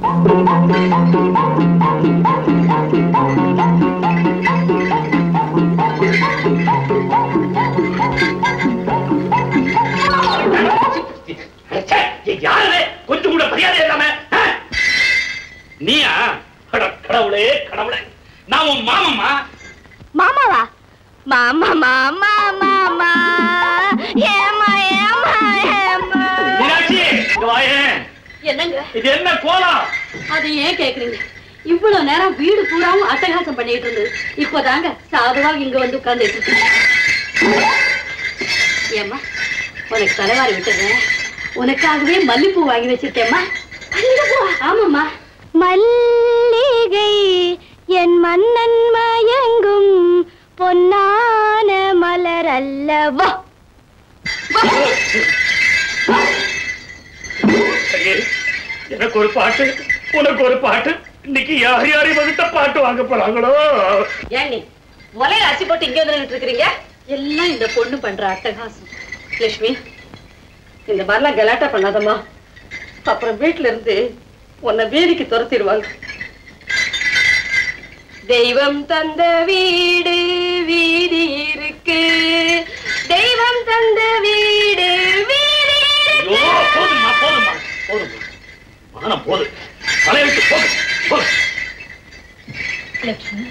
ச்சே, யாரு கொஞ்சம் கூட மரியாதை இல்லாம ஆ? நீயா அட கடவுளே கடவுளே நான் உன் மாமம்மா மாமாவா மாமா மாமா மாமா ஏமா ஏமா ஏமா மீனாட்சி இங்க வாயேன் என்னங்க இது என்ன கோலம் அது ஏன் கேக்குறீங்க இவ்வளவு நேரம் வீடு பூராவும் அட்டகாசம் பண்ணிட்டு இருந்தது இப்போதாங்க சாதுவா இங்க வந்து உட்கார்ந்துட்டு இருக்கு ஏம்மா உனக்கு தலைவாரி விட்டுறேன் உனக்காகவே மல்லிப்பூ வாங்கி வச்சிருக்கேம்மா ஆமாம்மா மல்லிகை என் மன்னன் மயங்கும் பொன்னான மலர் அல்லவா ஐயே, எனக்கு ஒரு பாட்டு உனக்கு ஒரு பாட்டு இன்னைக்கு யார் யார் இவகிட்ட பாட்டு வாங்க போறாங்களோ ஏன் நீ முலையில அரிசி போட்டு இங்க வந்து நின்னுட்டு இருக்கிறீங்க எல்லாம் இந்த பொண்ணு பண்ற அட்டகாசம் லட்சுமி இந்த மாதிரிலாம் கலாட்டா பண்ணாதம்மா அப்புறம் வீட்டுல இருந்து உன்னை வேடிக்கை துரத்திடுவாங்க தெய்வம் தந்த வீடு வீதி இருக்கு தெய்வம் தந்த வீடு வீதி ஐயோ போதும்மா போதும்மா போதும்மா மானம் போது தலையை விட்டு போது போது லட்சுமி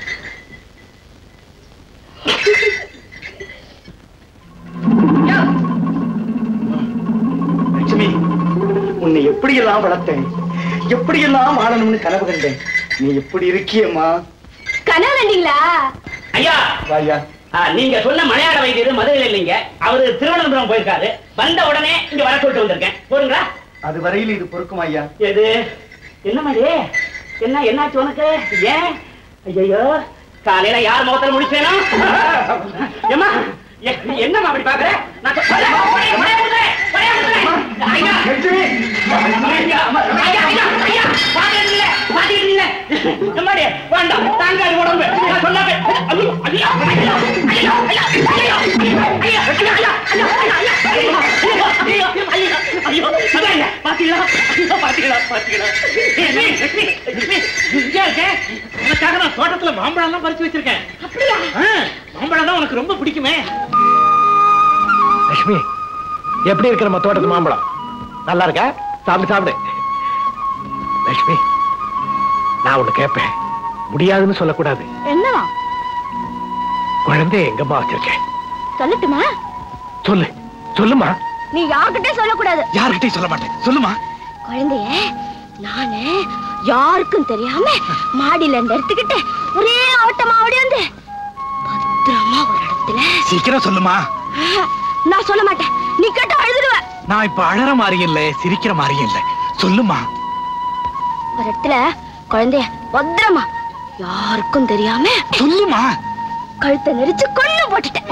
லட்சுமி உன்னை எப்படியெல்லாம் வளர்த்தேன் எப்படியெல்லாம் வாழணும்னு கனவு கண்டேன் நீ எப்படி இருக்கியம்மா கனவுலீங்களா ஐயா வாயா ஆ, நீங்க சொன்ன மலையாள வைத்தியர் மதுரையில் இல்லைங்க அவரு திருவனந்தபுரம் போயிருக்காரு வந்த உடனே இங்க வர சொல்லிட்டு வந்திருக்கேன் போறீங்களா அது வரையில் இது பொறுக்கும் ஐயா எது என்ன மாதிரி என்ன என்னாச்சு உனக்கு ஏன் ஐயோ காலையில யார் முகத்துல முடிச்சேனோ ஏம்மா எ- என்னம்மா அப்படி பாக்குற நான் சொ- ஐயா, ஐயா, மழையை ஊத்துறேன், மழையை ஊத்துறேன். ஐயா, லட்சுமி ஐயா, ஐயா, ஐயா, ஐயா, பாத்துக்கிட்டு இல்ல, பாத்துக்கிட்டு இல்ல. எம்மாடி, வேண்டாம், தாங்காது உடம்பு. நான் சொல்லாம- ஐயோ, ஐயா, ஐயா, ஐயா, ஐயா, ஐயா, ஐயா, ஐயா, ஐயா, ஐயா, ஐயா, ஐயா, ஐயா, ஐயா, ஐயா, ஐயா, ஐயோ, அதான் ஐயா, பாத்தீங்களா? ஐயோ, பாத்தீங்களா, பாத்தீங்களா? லட்சுமி, லட்சுமி, லட்சுமி, இங்கே இருக்கேன். உனக்காக நான் தோட்டத்துல மாம்பழம் எல்லாம் பறிச்சு வச்சிருக்கேன் ஆ, மாம்பழம் தான் உனக்கு ரொம்ப பிடிக்குமே லட்சுமி எப்படி இருக்கிற நம்ம தோட்டத்து மாம்பழம் நல்லா இருக்கா சாப்பிடு சாப்பிடு லட்சுமி நான் ஒண்ணு கேட்பேன் முடியாதுன்னு சொல்லக்கூடாது என்னவா குழந்தைய எங்கம்மா வச்சிருக்கேன் சொல்லட்டுமா சொல்லு சொல்லுமா நீ யார்கிட்டயும் சொல்லக்கூடாது யார்கிட்டயும் சொல்ல மாட்டேன் சொல்லுமா குழந்தைய நானு யாருக்கும் தெரியாம மாடியில இருந்து எடுத்துக்கிட்டு ஒரே ஓட்டமா ஓடி வந்து பத்திரமா ஒரு இடத்துல சீக்கிரம் சொல்லுமா ஆஹா, நான் சொல்ல மாட்டேன் நீ கேட்ட அழுதுருவ நான் இப்ப அழற மாதிரியும் இல்ல சிரிக்கிற மாதிரியும் இல்ல சொல்லுமா ஒரு இடத்துல குழந்தைய பத்திரமா யாருக்கும் தெரியாம சொல்லுமா கழுத்தை நெரிச்சு கொண்டு போட்டுட்டேன்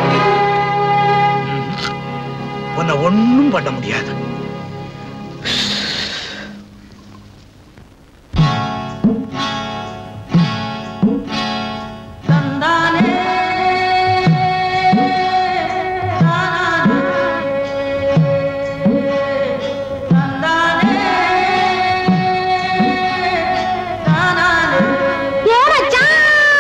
உன்னை ஒண்ணும் பண்ண முடியாது ஏ மச்சான்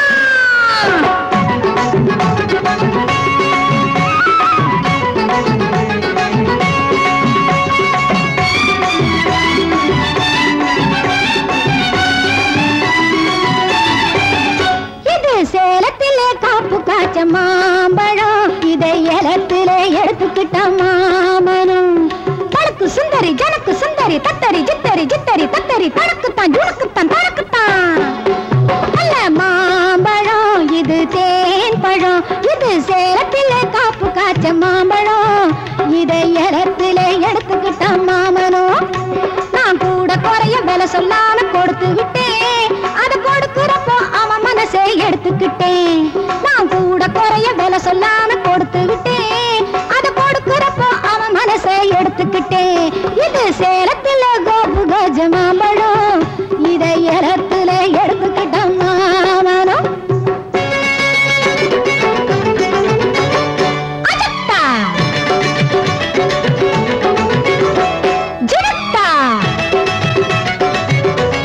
இது சேலத்திலே காப்பு காய்ச்ச மாம்பழம் இதை ஏலத்திலே எடுத்துக்கிட்ட மாமனம் தனக்கு சுந்தரி ஜனக்கு சுந்தரி தத்தரி ஜித்தரி ஜித்தரி தத்தரி தனக்குத்தான் ஜுனக்குத்தான் தனக்குத்தான் நல்ல மாம்பழம் இது தேன் பழம் இது சேலத்திலே காப்பு காய்ச்ச மாம்பழம் இதை ஏலத்திலே எடுத்துக்கிட்ட மாமனம் நான் கூட குறைய விலை சொல்லாம கொடுத்து விட்டேன் அது கொடுக்கிறப்போ அவன் மனசை எடுத்துக்கிட்டேன் நான் கூட குறைய விலை சொல்லாம கொடுத்து விட்டேன் அது கொடுக்கிறப்போ அவன் மனசை எடுத்துக்கிட்டேன் இது சேலத்துல கோபு கஜ மாம்பழம் இதை இடத்துல எடுத்துக்கிட்ட மாமனம் அஜத்தா ஜினத்தா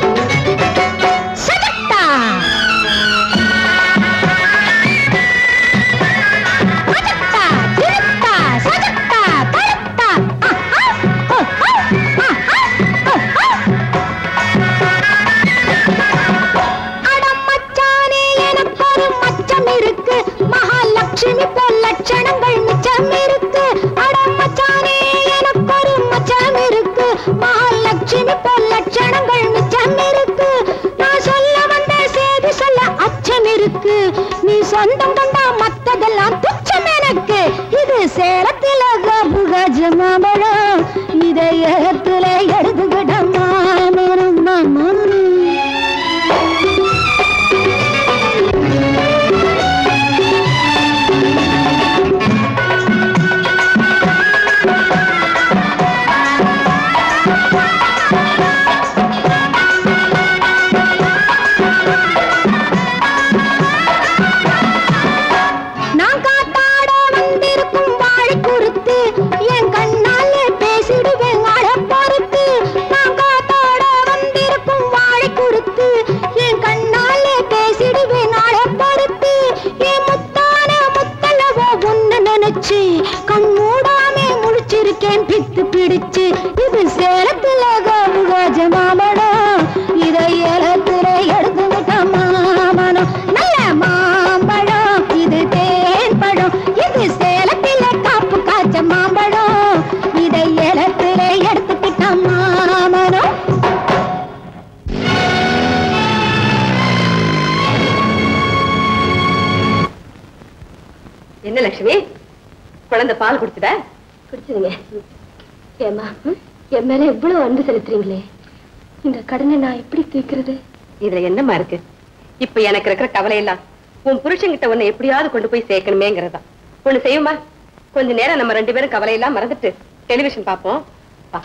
என்ன லட்சுமி குழந்தை பால் குடிச்சுதா குடிச்சுதுங்க ஏமா என் மேல எவ்வளவு அன்பு செலுத்துறீங்களே இந்த கடனை நான் எப்படி தீர்க்கிறது இதுல என்னம்மா இருக்கு இப்ப எனக்கு இருக்கிற கவலை எல்லாம் உன் புருஷன்கிட்ட உன்னை எப்படியாவது கொண்டு போய் சேர்க்கணுமேங்கிறதா ஒண்ணு செய்யுமா கொஞ்ச நேரம் நம்ம ரெண்டு பேரும் கவலையெல்லாம் மறந்துட்டு டெலிவிஷன் பார்ப்போம் வா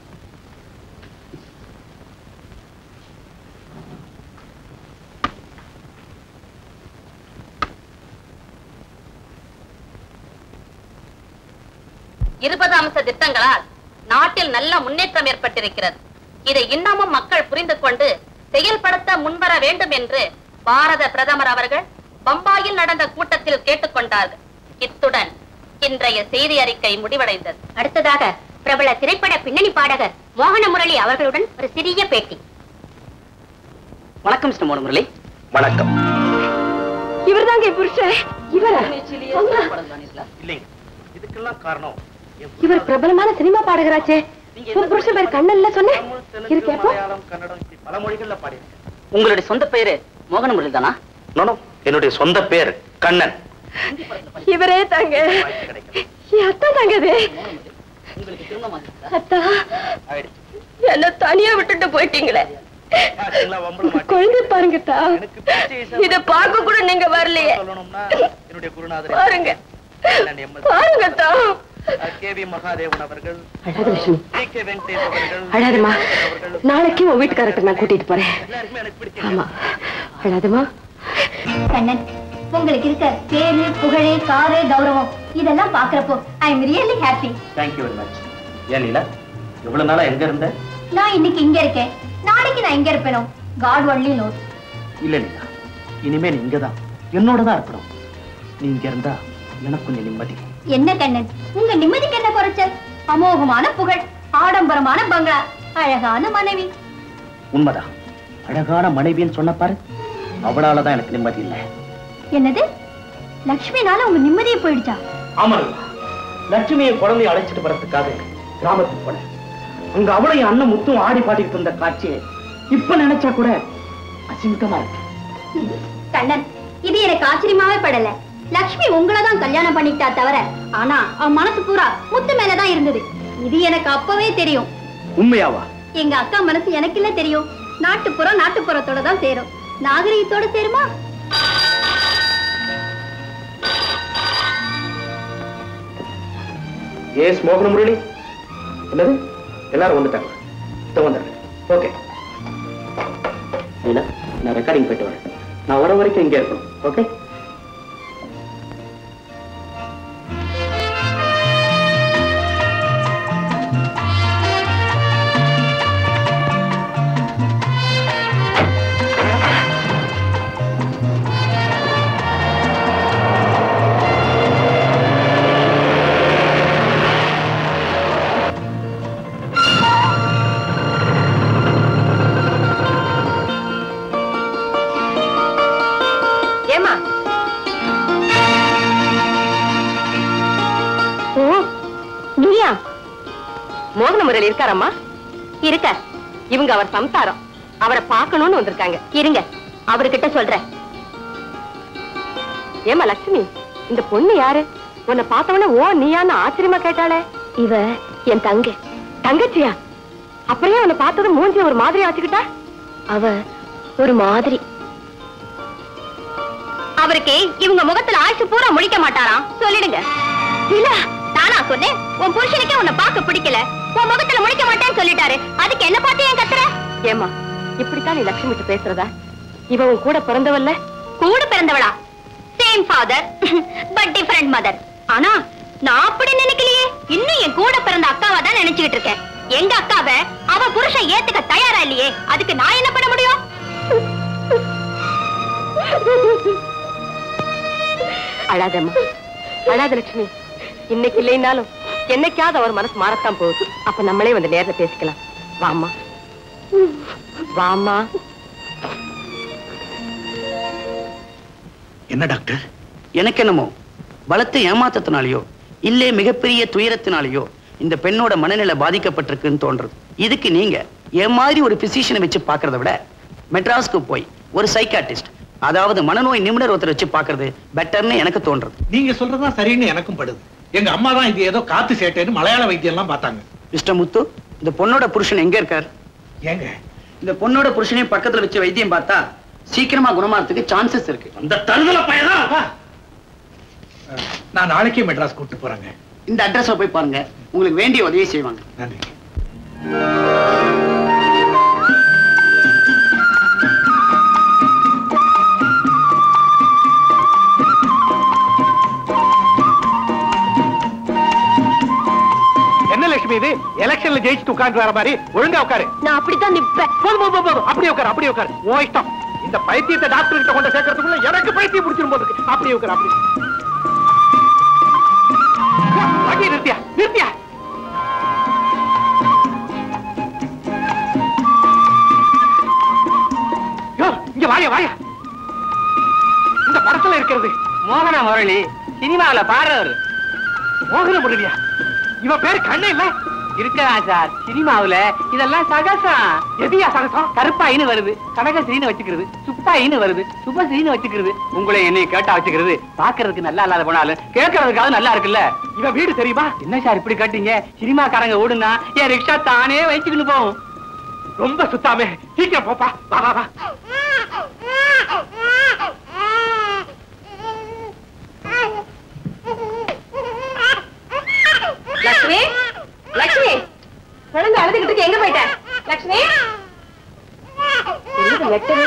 இருபது அம்ச திட்டங்களால் நாட்டில் நல்ல முன்னேற்றம் ஏற்பட்டிருக்கிறது இதை இன்னமும் மக்கள் புரிந்து கொண்டு செயல்படுத்த முன்வர வேண்டும் என்று பாரத பிரதமர் அவர்கள் பம்பாயில் நடந்த கூட்டத்தில் கேட்டுக்கொண்டார்கள் இத்துடன் இன்றைய செய்தி அறிக்கை முடிவடைந்தது அடுத்ததாக பிரபல திரைப்பட பின்னணி பாடகர் மோகன முரளி அவர்களுடன் ஒரு சிறிய பேட்டி வணக்கம் மிஸ்டர் மோகன் முரளி வணக்கம் இவர்தாங்க என் புருஷன் இவரா அம்மா, இல்லைங்க இதுக்கெல்லாம் காரணம் என் இவர் பிரபலமான சினிமா பாடகராச்சே உன் புருஷன் பேர் கண்ணன்ல சொன்ன தெலுங்கு, இரு கேப்போம் மலையாளம் கன்னடம் இப்படி பல மொழிகள்ல பாடியிருக்கேன் உங்களுடைய சொந்த பெயரு மோகன முரளி தானா நோனோ என்னுடைய சொந்த பேர் கண்ணன் இவரே தாங்க வாய்ப்பு கிடைக்கல. என் அத்தா தாங்க இது உங்களுக்கு திருமணம் அத்தா ஆயிடுச்சு. என்ன தனியா விட்டுட்டு போயிட்டீங்களே ஆச்சுங்களா, வம்பள மாட்டேன். குழந்தை பாருங்க தா எனக்கு பிடிச்ச இசை இத பார்க்க கூட நீங்க வரலையே சொல்லணும்னா என்னுடைய குருநாதர் பாருங்க கண்ணன் எம். எஸ். பாருங்க தா கே வி மகாதேவன் அவர்கள் அழகலட்சுமி டி கே வெங்கடேஷ் அவர்கள் அழாதம்மா அவர்கள் நாளைக்கு உன் வீட்டுக்காரர்கிட்ட நான் கூட்டிட்டு போறேன் எல்லாருக்குமே எனக்கு பிடிச்ச ஆமா அழாதம்மா கண்ணன் உங்களுக்கு இருக்க பேரு புகழே காரு கௌரவம் இதெல்லாம் பாக்குறப்போ I am really happy thank you very much ஏன் லீலா இவ்வளவு நாளா எங்க இருந்த நான் இன்னைக்கு இங்க இருக்கேன் நாளைக்கு நான் இங்க இருப்பேனோ காட் ஒன்லி நோஸ் இல்ல லீலா இனிமே நீ இங்கதான் என்னோட தான் இருக்கணும் நீ இங்க இருந்தா எனக்கு கொஞ்சம் நிம்மதி என்ன கண்ணன் உங்க நிம்மதிக்கு என்ன குறைச்சல் அமோகமான புகழ் ஆடம்பரமான பங்களா அழகான மனைவி உண்மைதான் அழகான மனைவின்னு சொன்ன பாரு அவளாலதான் எனக்கு நிம்மதி இல்லை என்னது லக்ஷ்மினால உங்க நிம்மதியே போயிடுச்சா ஆமா லட்சுமியை குழந்தைய அழைச்சிட்டு வரதுக்காக கிராமத்துக்கு போனேன் அங்க அவளையும் அண்ணன் முத்தும் ஆடி பாடிட்டு இருந்த காட்சியை இப்ப நினைச்சா கூட அசிங்கமா இருக்கு கண்ணன் இது எனக்கு ஆச்சரியமாவே படல லக்ஷ்மி உங்களை தான் கல்யாணம் பண்ணிக்கிட்டா தவிர ஆனா அவன் மனசு பூரா முத்து மேலதான் இருந்தது இது எனக்கு அப்பவே தெரியும் உண்மையாவா எங்க அக்கா மனசு எனக்கு இல்ல தெரியும் நாட்டுப்புறம் நாட்டுப்புறத்தோட தான் சேரும் நாகரிகத்தோட சேருமா ஏஸ் மோகன முரளி என்னது எல்லாரும் வந்துட்டாங்க இதோ வந்துடுறேன் ஓகே இல்ல நான் ரெக்கார்டிங் போயிட்டு வரேன் நான் வர வரைக்கும் இங்கே இருக்கணும் ஓகே ஏமா ஓ நீயா மோகன முரளி இருக்காரம்மா இருக்க இவங்க அவர் சம்சாரம் அவரை பார்க்கணும்னு வந்திருக்காங்க இருங்க அவர்கிட்ட சொல்றேன் ஏமா லட்சுமி இந்த பொண்ணு யாரு உன்னை பார்த்தவொடனே ஓ நீயான்னு ஆச்சரியமா கேட்டாளே இவ என் தங்க தங்கச்சியா அப்படியே உன்னை பார்த்ததும் மூஞ்சி ஒரு மாதிரி ஆச்சுக்கிட்டா அவ ஒரு மாதிரி அவருக்கு இவங்க முகத்துல ஆயுசு பூரா முடிக்க மாட்டாராம் சொல்லிடுங்க இல்ல நானா சொன்னேன் உன் புருஷனுக்கே உன்னை பார்க்க பிடிக்கல உன் முகத்துல முடிக்க மாட்டேன்னு சொல்லிட்டாரு அதுக்கு என்ன பார்த்து ஏன் கத்துற ஏமா இப்படித்தான் நீ லட்சுமி கிட்ட பேசுறதா இவ உன் கூட பிறந்தவல்ல கூட பிறந்தவளா same father but different mother ஆனா நான் அப்படி நினைக்கலையே இன்னும் என் கூட பிறந்த அக்காவா தான் நினைச்சுக்கிட்டு இருக்கேன் எங்க அக்காவை அவ புருஷன் ஏத்துக்க தயாரா இல்லையே அதுக்கு நான் என்ன பண்ண முடியும் அழாதம்மா அழாத லட்சுமி இன்னைக்கு இல்லைனாலும் என்னைக்காவது அவர் மனசு மாறத்தான் போகுது அப்ப நம்மளே வந்து நேர்ல பேசிக்கலாம் வாம்மா வாம்மா என்ன டாக்டர் எனக்கு என்னமோ பலத்த ஏமாத்தத்தினாலேயோ இல்லே மிகப்பெரிய துயரத்தினாலேயோ இந்த பெண்ணோட மனநிலை பாதிக்கப்பட்டிருக்குன்னு தோன்றது இதுக்கு நீங்க என் மாதிரி ஒரு பிசிஷியனை வச்சு பார்க்கறத விட மெட்ராஸ்க்கு போய் ஒரு சைக்காட்டிஸ்ட் அதாவது மனநோய் நிபுணர் ஒருத்தர் வச்சு பாக்குறது பெட்டர்னு எனக்கு தோன்றது நீங்க சொல்றதுதான் சரின்னு எனக்கும் படுது எங்க அம்மா தான் இது ஏதோ காத்து சேட்டேன்னு மலையாள வைத்தியம் எல்லாம் பார்த்தாங்க மிஸ்டர் முத்து இந்த பொண்ணோட புருஷன் எங்க இருக்கார் ஏங்க இந்த பொண்ணோட புருஷனையும் பக்கத்துல வச்சு வைத்தியம் பார்த்தா சீக்கிரமா குணமாறதுக்கு சான்சஸ் இருக்கு அந்த தருதல பையனா நான் நாளைக்கே மெட்ராஸ் கூட்டு போறேங்க இந்த அட்ரஸ்ல போய் பாருங்க உங்களுக்கு வேண்டிய உதவி செய்வாங்க நன்றி என்ன லட்சுமி இது எலெக்ஷன்ல ஜெயிச்சுட்டு உட்கார்ந்து வர மாதிரி ஒழுங்கா உட்காரு நான் அப்படித்தான் நிப்பேன் போதும் போதும் போதும் அப்படியே உட்காரு அப்படியே உட்காரு உன் இஷ்டம் இந்த பைத்தியத்தை டாக்டர் கிட்ட கொண்டு சேர்க்கறதுக்குள்ள எனக்கு பைத்தியம் பிடிச்சிரும் போது இருக்கு. அப்படியே உட்காரு அப்படியே வண்டி நிறுத்தியா நிறுத்தியா யோ, இங்க வாயா வாயா இந்த படத்துல இருக்கிறது மோகன முரளி சினிமாவில பாடுறவர் மோகன முரளியா இவ பேரு கண்ணே இல்ல இருக்கலாம் சார் சினிமாவுல இதெல்லாம் சகசம் எதியா சகசம் கருப்பாயின்னு வருது கனகஸ்ரீன்னு வச்சுக்கிறது சுப்பாயின்னு வருது சுபஸ்ரீன்னு வச்சுக்கிறது உங்களை என்னை கேட்டா வச்சுக்கிறது பாக்குறதுக்கு நல்லா இல்லாத போனாலும் கேட்கறதுக்காக நல்லா இருக்குல்ல இவ வீடு தெரியுமா என்ன சார் இப்படி கேட்டீங்க சினிமாக்காரங்க ஓடுனா என் ரிக்ஷா தானே வச்சுக்கிட்டு போகும் ரொம்ப சுத்தாமே சீக்கிரம் போப்பா வா வா வா லட்சுமி லட்சுமி குழந்தை அழுதுகிட்டு இருக்கு, எங்க போயிட்ட லட்சுமி என்னது லெட்டரு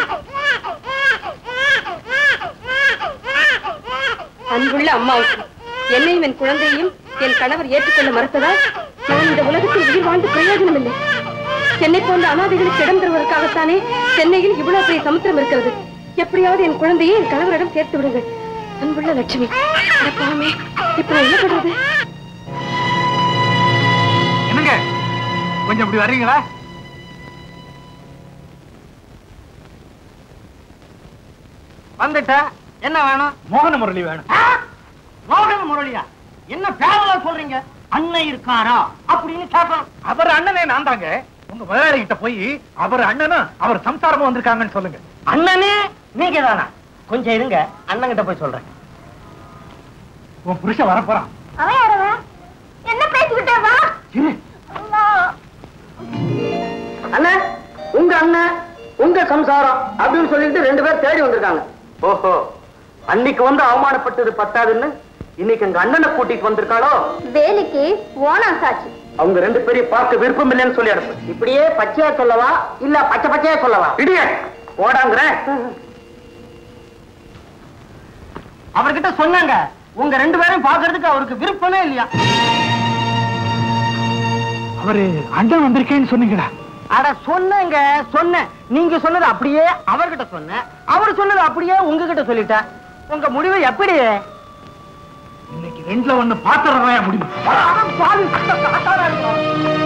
அன்புள்ள அம்மாவுக்கு என்னையும் என் குழந்தையையும் என் கணவர் ஏற்றுக்கொள்ள மறுத்ததால் நான் இந்த உலகத்தில் உயிர் வாழ்ந்து பிரயோஜனம் இல்லை சென்னை போன்ற அனாதைகளுக்கு இடம் தருவதற்காகத்தானே சென்னையில் இவ்வளவு பெரிய சமுத்திரம் இருக்கிறது எப்படியாவது என் குழந்தையை என் கணவரிடம் சேர்த்து விடுங்கள் அன்புள்ள லட்சுமி அட பாவமே இப்ப நான் என்ன பண்றது என்னங்க கொஞ்சம் இப்படி வர்றீங்களா வந்துட்டேன் என்ன வேணும் மோகன முரளி வேணும் மோகன முரளியா என்ன பேரலா சொல்றீங்க அண்ணன் இருக்காரா அப்படின்னு கேட்கணும் அவர் அண்ணனே நான் தாங்க உங்க முதலாளி கிட்ட போய் அவர் அண்ணனும் அவர் சம்சாரமும் வந்திருக்காங்கன்னு சொல்லுங்க அண்ணனே நீங்க தானா கொஞ்சம் இருங்க அண்ணன் கிட்ட போய் சொல்றேன் உன் புருஷன் வரப்போறான் அவன் யாரவ என்ன பேசிக்கிட்டே வா இரு அண்ணன் உங்க அண்ணன் உங்க சம்சாரம் அப்படின்னு சொல்லிட்டு ரெண்டு பேர் தேடி வந்திருக்காங்க ஓஹோ அன்னைக்கு வந்து அவமானப்பட்டது பத்தாதுன்னு இன்னைக்கு எங்க அண்ணனை கூட்டிட்டு வந்திருக்காளோ வேலைக்கு ஓனா சாட்சி அவங்க ரெண்டு பேரையும் பார்க்க விருப்பம் இல்லைன்னு சொல்லி அனுப்பு இப்படியே பச்சையா சொல்லவா இல்ல பச்சை பச்சையா சொல்லவா இடிய போடாங்கிறேன் அவர்கிட்ட சொன்னாங்க உங்க ரெண்டு பேரும் பாக்குறதுக்கு அவருக்கு விருப்பமே இல்லையா அவரு அண்ணன் வந்திருக்கேன்னு சொன்னீங்களா அட சொன்னேங்க சொன்னேன் நீங்க சொன்னது அப்படியே அவர்கிட்ட சொன்னேன் அவர் சொன்னது அப்படியே உங்ககிட்ட சொல்லிட்டேன் உங்க முடிவு எப்படி இன்னைக்கு ரெண்டுல ஒண்ணு பாத்திரம் முடியும் அட பாவி, காட்டாரா இருக்கும்.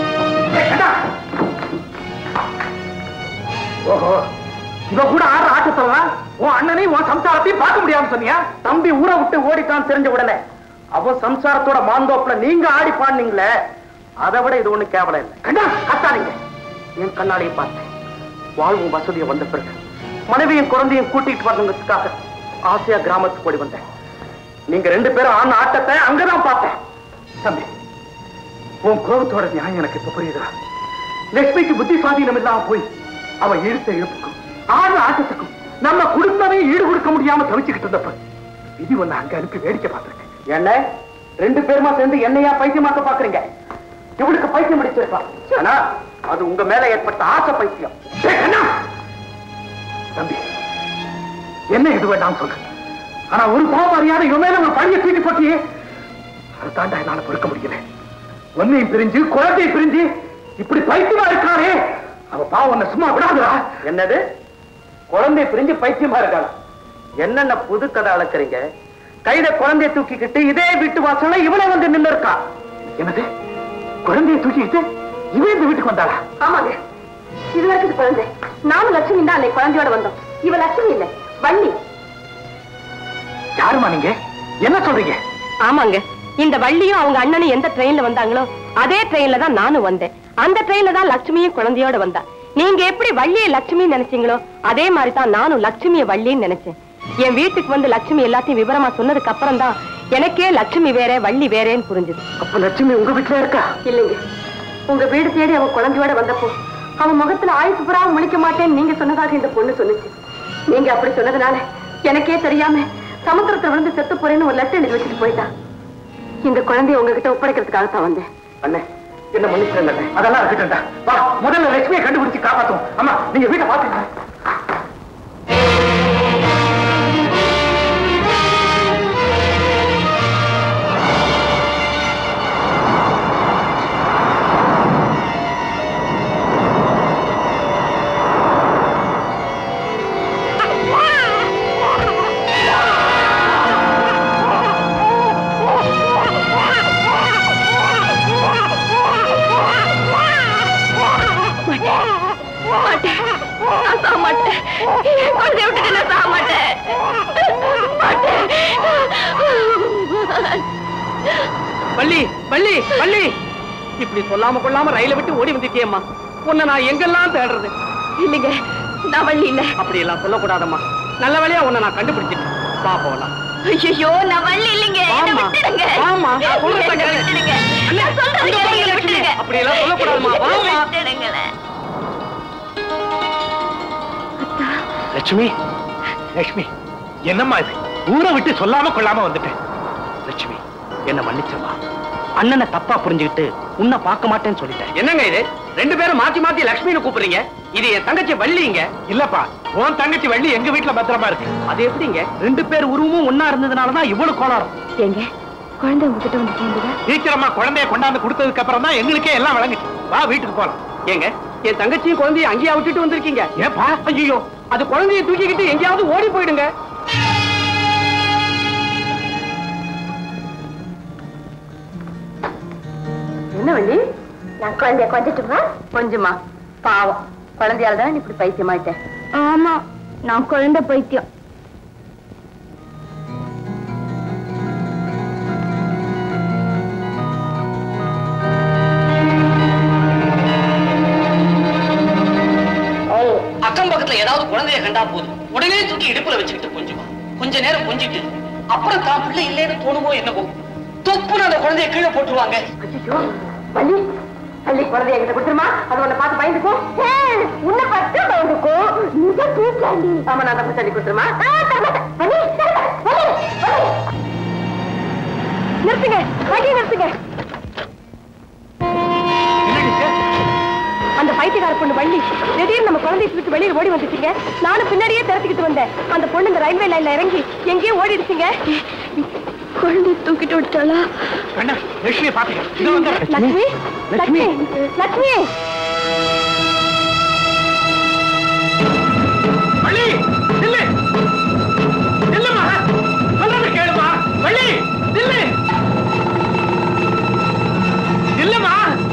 ஓஹோ இவ கூட ஆடுற ஆட்டத்தெல்லாம் உன் அண்ணனையும் உன் சம்சாரத்தையும் பார்க்க முடியாம சொன்னியா தம்பி ஊரை விட்டு ஓடிட்டான் தெரிஞ்ச உடனே அவ சம்சாரத்தோட மாந்தோப்புல நீங்க ஆடி பாடுனீங்களே அதை விட இது ஒண்ணு கேவலம் இல்லை கண்ணா கத்தாதீங்க என் கண்ணாடியை பார்த்தேன் வாழ்வும் வசதியை வந்த பிறகு மனைவியும் குழந்தையும் கூட்டிட்டு வரணுங்கிறதுக்காக ஆசையா கிராமத்துக்கு ஓடி வந்தேன் நீங்க ரெண்டு பேரும் ஆன ஆட்டத்தை அங்கதான் பார்த்தேன் தம்பி உன் கோபத்தோட நியாயம் எனக்கு இப்ப புரியுதா லட்சுமிக்கு புத்தி சுவாதீனம் இல்லாம போய் அவ இழுத்த இழுப்புக்கும் ஆடுற ஆட்டத்துக்கும் நம்ம குடும்பமே ஈடு கொடுக்க முடியாம தவிச்சுக்கிட்டு இருந்தப்ப விதி ஒண்ணு அங்க அனுப்பி வேடிக்கை பார்த்திருக்கேன் என்ன ரெண்டு பேருமா சேர்ந்து என்னையா பைத்தியமாக்க பாக்குறீங்க இவளுக்கு பைத்தியம் முடிச்சிருப்பா ஆனா அது உங்க மேல ஏற்பட்ட ஆசை பைத்தியம் டேய், அண்ணா! தம்பி என்ன இது வேண்டாம் சொல்லு ஆனா ஒரு பாவம் அறியாத இவன் மேல ஒரு பழிய தூக்கி போட்டியே அதை தாண்டா என்னால பொறுக்க முடியல ஒன்னையும் பிரிஞ்சு குழந்தையை பிரிஞ்சு இப்படி பைத்தியமா இருக்கானே அவ பாவம் உன்னை சும்மா விடாதுடா என்னது குழந்தை பிரிஞ்சு பைத்தியமா இருக்காளா என்னென்ன புது கதை அளக்குறீங்க கையில குழந்தைய தூக்கிக்கிட்டு இதே வீட்டு வாசல்ல இவளை வந்து நின்னு இருக்கா என்னது குழந்தையை தூக்கிட்டு இவன் இந்த வீட்டுக்கு வந்தாளா ஆமாங்க இது வரைக்கும் இது குழந்தை நானும் லட்சுமி தான் அன்னைக்கு குழந்தையோட வந்தோம் இவ லட்சுமி இல்ல வள்ளி யாருமா நீங்க என்ன சொல்றீங்க ஆமாங்க இந்த வள்ளியும் அவங்க அண்ணனும் எந்த ட்ரெயின்ல வந்தாங்களோ அதே ட்ரெயின்ல தான் நானும் வந்தேன் அந்த ட்ரெயின்ல தான் லட்சுமியும் குழந்தையோட வந்தா நீங்க எப்படி வள்ளிய லட்சுமி நினைச்சீங்களோ அதே மாதிரி தான் நானும் லட்சுமிய வள்ளின்னு நினைச்சேன் என் வீட்டுக்கு வந்து லட்சுமி எல்லாத்தையும் விவரமா சொன்னதுக்கு அப்புறம் தான் எனக்கே லட்சுமி வேற வள்ளி வேறேன்னு புரிஞ்சுது அப்ப லட்சுமி உங்க வீட்டுல இருக்கா இல்லைங்க உங்க வீடு தேடி அவ குழந்தையோட வந்தப்போ அவன் முகத்துல ஆயுசு புறாவும் முழிக்க மாட்டேன்னு நீங்க சொன்னதாக இந்த பொண்ணு சொல்லுச்சு நீங்க அப்படி சொன்னதுனால எனக்கே தெரியாம சமுத்திரத்துல விழுந்து செத்து போறேன்னு ஒரு லெட்டர் எழுதி வச்சுட்டு போயிட்டான் இந்த குழந்தைய உங்ககிட்ட ஒப்படைக்கிறதுக்காக தான் வந்தேன் அண்ணே என்ன மன்னிச்சிருந்தே அதெல்லாம் இருக்கட்டும்டா வா முதல்ல லட்சுமியை கண்டுபிடிச்சு காப்பாத்தும் அம்மா நீங்க வீட்டை பாத்துங்க நான் சாக மாட்டேன் என் குழந்தைய விட்டுட்டு நான் சாக மாட்டேன் வள்ளி வள்ளி வள்ளி இப்படி சொல்லாம கொள்ளாம ரயில விட்டு ஓடி வந்துட்டியம்மா உன்னை நான் எங்கெல்லாம் தேடுறது இல்லைங்க நான் வள்ளி இல்ல அப்படி எல்லாம் சொல்லக்கூடாதம்மா நல்ல வேலையா உன்னை நான் கண்டுபிடிச்சிட்டேன் வா போகலாம் ஐயோ நான் வள்ளி இல்லைங்க என்னை வாம்மா. விட்டுடுங்க வாம்மா, நான் சொல்றத என்னை கேளு. விட்டுடுங்க அண்ணே, நான் சொல்றதை அங்க கேளுங்க, பாருங்க என்னை லட்சுமி. விட்டுடுங்க. அப்படி எல்லாம் சொல்லக்கூடாதும்மா. வாம்மா. விட்டுடுங்களேன். லட்சுமி லட்சுமி என்னம்மா இது ஊரை விட்டு சொல்லாம கொள்ளாம வந்துட்டேன் லட்சுமி என்ன மன்னிச்சம்மா அண்ணனை தப்பா புரிஞ்சுக்கிட்டு உன்னை பார்க்க மாட்டேன்னு சொல்லிட்டேன் என்னங்க இது ரெண்டு பேரும் மாத்தி மாத்தி லட்சுமின்னு கூப்பிடுறீங்க இது என் தங்கச்சி வள்ளிங்க இல்லப்பா உன் தங்கச்சி வள்ளி எங்க வீட்டுல பத்திரமா இருக்கு அது எப்படிங்க ரெண்டு பேர் உருவமும் ஒன்னா இருந்ததுனாலதான் இவ்வளவு கோளாறும் ஏங்க குழந்தை உங்ககிட்ட வந்து சேர்ந்ததா சீக்கிரமா குழந்தைய கொண்டாந்து கொடுத்ததுக்கு அப்புறம் தான் எங்களுக்கே எல்லாம் விளங்குச்சு வா வீட்டுக்கு போலாம் ஏங்க என் தங்கச்சியும் குழந்தைய அங்கேயா விட்டுட்டு வந்திருக்கீங்க ஏப்பா ஐயோ அது குழந்தைய தூக்கிக்கிட்டு எங்கேயாவது ஓடி போயிடுங்க என்ன வள்ளி நான் குழந்தைய கொஞ்சட்டுமா கொஞ்சமா பாவம் குழந்தையால தான் இப்படி பைத்தியமாயிட்டேன் ஆமா நான் குழந்தை பைத்தியம் அக்கம் பக்கத்துல ஏதாவது குழந்தைய கண்டா போதும் உடனே தூக்கி இடுப்புல வச்சுக்கிட்டு கொஞ்சமா கொஞ்ச நேரம் கொஞ்சிட்டு அப்புறம் தான் பிள்ளை இல்லைன்னு தோணுமோ என்னவோ தொப்புன்னு அந்த குழந்தைய கீழே போட்டுருவாங்க ஐயோ வள்ளி வள்ளி குழந்தைய என்கிட்ட கொடுத்துருமா அது உன்னை பார்த்து பயந்துக்கோ உன்னை பார்த்து பயந்துக்கோ நீங்க தூக்காண்டி ஆமா நான் தப்பு சொல்லி கொடுத்துருமா வள்ளி வள்ளி வள்ளி நிறுத்துங்க வண்டி நிறுத்துங்க அந்த பைத்தியக்கார பொண்ணு வள்ளி திடீர்னு நம்ம குழந்தைய தூக்கிட்டு வெளியே ஓடி வந்துட்டீங்க நானும் பின்னாடியே திறத்திக்கிட்டு வந்தேன் அந்த பொண்ணு இந்த ரயில்வே லைன்ல இறங்கி எங்கேயோ ஓடிடுச்சுங்க குழந்தைய தூக்கிட்டு விட்டாளா கண்ணா லட்சுமியை பாத்துக்க இதோ வந்துடுறேன். லட்சுமி லட்சுமி லட்சுமி வள்ளி நில்லு நில்லுமா சொல்றத கேளுமா வள்ளி நில்லு நில்லுமா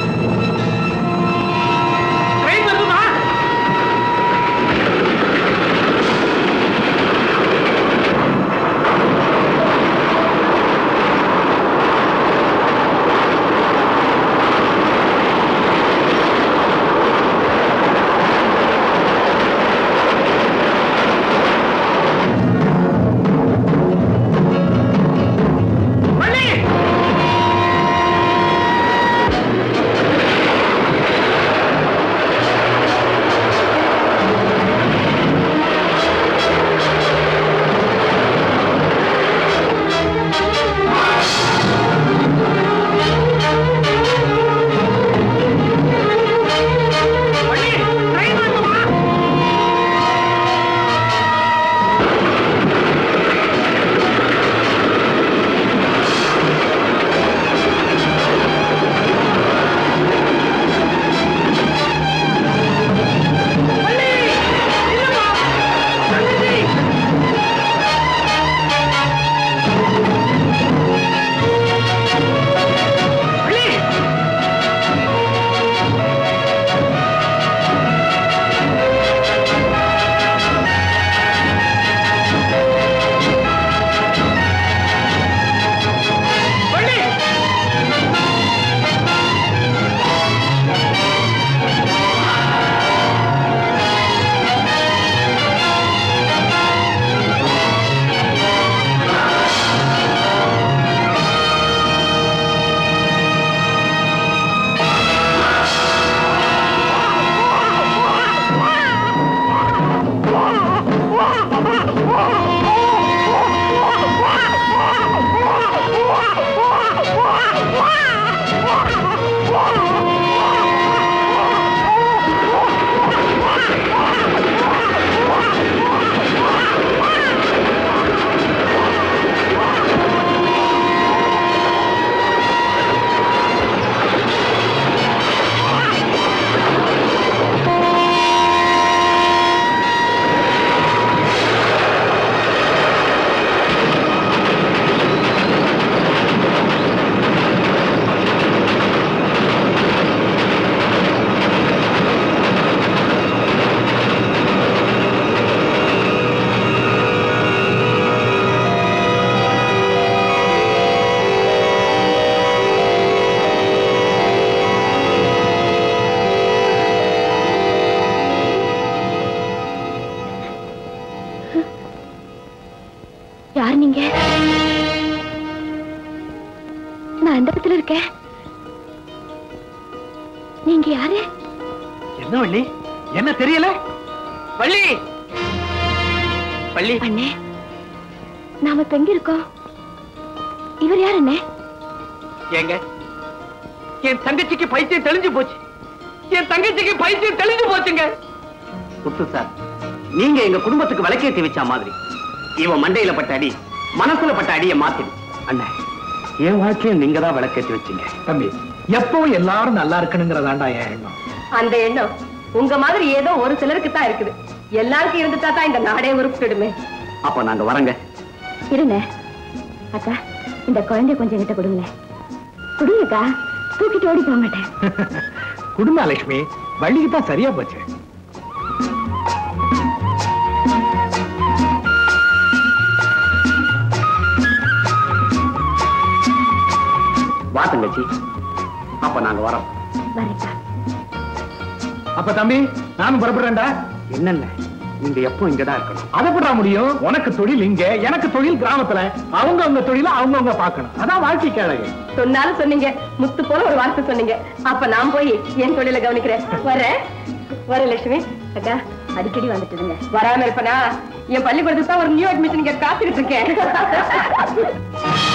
ட்ரெயின் வருதுமா ஆ யார் நீங்க நான் எந்த பக்கத்துல இருக்கேன் நீங்க யாரு என்ன வள்ளி என்ன தெரியல வள்ளி வள்ளி அண்ணே நாம இப்ப எங்க இருக்கோம் இவர் யார் அண்ணே ஏங்க என் தங்கச்சிக்கு பைத்தியம் தெளிஞ்சு போச்சு என் தங்கச்சிக்கு பைத்தியம் தெளிஞ்சு போச்சுங்க முத்து சார் நீங்க எங்க குடும்பத்துக்கு விளக்கேத்தி வச்ச மாதிரி இவன் மண்டையில பட்ட அடி மனசுல பட்ட அடியை மாத்திடு அண்ணா என் வாழ்க்கையை நீங்க தான் விளக்கேத்தி வச்சீங்க தம்பி எப்பவும் எல்லாரும் நல்லா இருக்கணுங்கிறதாண்டா என் எண்ணம் அந்த எண்ணம் உங்க மாதிரி ஏதோ ஒரு சிலருக்கு தான் இருக்குது எல்லாருக்கும் இருந்துட்டா தான் இந்த நாடே உருப்பிடுமே அப்ப நாங்க வரங்க இருங்க அக்கா இந்த குழந்தைய கொஞ்சம் கிட்ட கொடுங்களேன் கொடுங்கக்கா தூக்கிட்டு ஓடி போக மாட்டேன் குடும்பலட்சுமி வள்ளிக்கு தான் சரியா போச்சு வா தங்கச்சி அப்ப நாங்க வரோம் வரேக்கா அப்ப தம்பி நானும் புறப்படுறேன்டா என்னென்ன நீங்க எப்போ இங்கதான் இருக்கணும் அதை பண்ற முடியும் உனக்கு தொழில் இங்க எனக்கு தொழில் கிராமத்துல அவங்க அவங்க தொழில அவங்க அவங்க பார்க்கணும் அதான் வாழ்க்கை கேளகு சொன்னாலும் சொன்னீங்க முத்து போல ஒரு வார்த்தை சொன்னீங்க அப்ப நான் போய் என் தொழில கவனிக்கிறேன் வரேன் வரேன் லட்சுமி அக்கா அடிக்கடி வந்துட்டு இருங்க வராம இருப்பனா என் பள்ளிக்கூடத்துக்கு தான் ஒரு நியூ அட்மிஷன் இங்க காத்துக்கிட்டு இருக்கேன்